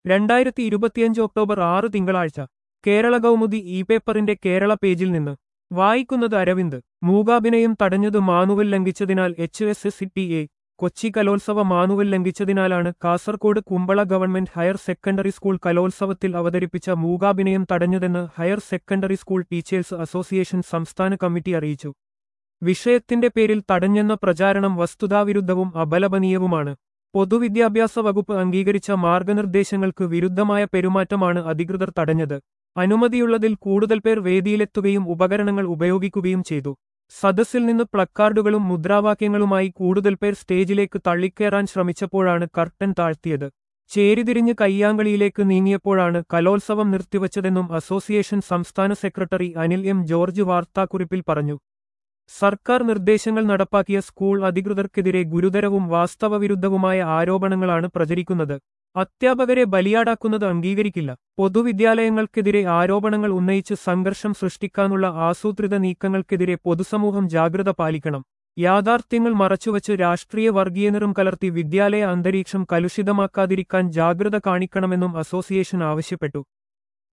രണ്ടായിരത്തി ഇരുപത്തിയഞ്ച് ഒക്ടോബർ ആറ് തിങ്കളാഴ്ച കേരള കൗമുദി ഇ പേപ്പറിന്റെ കേരള പേജിൽ നിന്ന് വായിക്കുന്നത് അരവിന്ദ് മൂകാഭിനയം തടഞ്ഞത് മാനുവൽ ലംഘിച്ചതിനാൽ H S S T A Kochi കലോത്സവ മാനുവൽ ലംഘിച്ചതിനാലാണ് Kasaragod Kumbala government higher secondary school കലോത്സവത്തിൽ അവതരിപ്പിച്ച മൂകാഭിനയം തടഞ്ഞതെന്ന് higher secondary school teachers association സംസ്ഥാന കമ്മിറ്റി അറിയിച്ചു വിഷയത്തിന്റെ പേരിൽ തടഞ്ഞെന്ന പ്രചാരണം വസ്തുതാവിരുദ്ധവും അപലപനീയവുമാണ് പൊതുവിദ്യാഭ്യാസ വകുപ്പ് അംഗീകരിച്ച മാർഗനിർദ്ദേശങ്ങൾക്ക് വിരുദ്ധമായ പെരുമാറ്റമാണ് അധികൃതർ തടഞ്ഞത് അനുമതിയുള്ളതിൽ കൂടുതൽ പേർ വേദിയിലെത്തുകയും ഉപകരണങ്ങൾ ഉപയോഗിക്കുകയും ചെയ്തു സദസ്സിൽ നിന്ന് പ്ലക്കാർഡുകളും മുദ്രാവാക്യങ്ങളുമായി കൂടുതൽ പേർ സ്റ്റേജിലേക്ക് തള്ളിക്കയറാൻ ശ്രമിച്ചപ്പോഴാണ് കർട്ടൻ താഴ്ത്തിയത് ചേരിതിരിഞ്ഞ് കയ്യാങ്കളിയിലേക്ക് നീങ്ങിയപ്പോഴാണ് കലോത്സവം നിർത്തിവച്ചതെന്നും അസോസിയേഷൻ സംസ്ഥാന സെക്രട്ടറി അനിൽ എം ജോർജ് വാർത്താക്കുറിപ്പിൽ പറഞ്ഞു സർക്കാർ നിർദ്ദേശങ്ങൾ നടപ്പാക്കിയ സ്കൂൾ അധികൃതർക്കെതിരെ ഗുരുതരവും വാസ്തവവിരുദ്ധവുമായ ആരോപണങ്ങളാണ് പ്രചരിക്കുന്നത് അധ്യാപകരെ ബലിയാടാക്കുന്നത് അംഗീകരിക്കില്ല പൊതുവിദ്യാലയങ്ങൾക്കെതിരെ ആരോപണങ്ങൾ ഉന്നയിച്ച് സംഘർഷം സൃഷ്ടിക്കാനുള്ള ആസൂത്രിത നീക്കങ്ങൾക്കെതിരെ പൊതുസമൂഹം ജാഗ്രത പാലിക്കണം യാഥാർത്ഥ്യങ്ങൾ മറച്ചുവച്ച് രാഷ്ട്രീയ വർഗീയനിറും കലർത്തി വിദ്യാലയ അന്തരീക്ഷം കലുഷിതമാക്കാതിരിക്കാൻ ജാഗ്രത കാണിക്കണമെന്നും അസോസിയേഷൻ ആവശ്യപ്പെട്ടു